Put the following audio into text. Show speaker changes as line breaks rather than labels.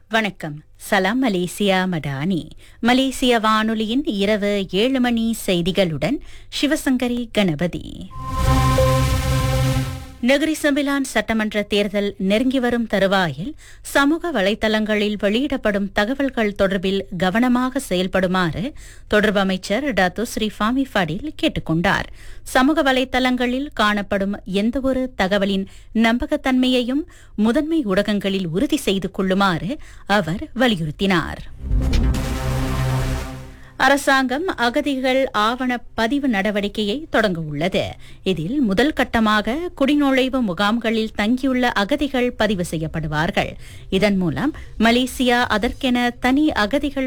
வணக்கம் சலாம் மலேசியா மடானி மலேசிய வானொலியின் இரவு ஏழு மணி செய்திகளுடன் சிவசங்கரி கணபதி நகரி சம்பிலான் சட்டமன்ற தேர்தல் நெருங்கி வரும் தருவாயில் சமூக வலைதளங்களில் வெளியிடப்படும் தகவல்கள் தொடர்பில் கவனமாக செயல்படுமாறு தொடர்பு அமைச்சர் டாத்து ஸ்ரீ ஃபாமி ஃபடில் கேட்டுக் கொண்டார் சமூக வலைதளங்களில் காணப்படும் எந்தவொரு தகவலின் நம்பகத்தன்மையையும் முதன்மை ஊடகங்களில் உறுதி செய்து கொள்ளுமாறு அவர் வலியுறுத்தினார் அரசாங்கம் அகதிகள் ஆவண பதிவு நடவடிக்கையை தொடங்க உள்ளது இதில் முதல் கட்டமாக குடிநுழைவு முகாம்களில் தங்கியுள்ள அகதிகள் பதிவு செய்யப்படுவார்கள் இதன் மூலம் மலேசியா அதற்கென தனி அகதிகள்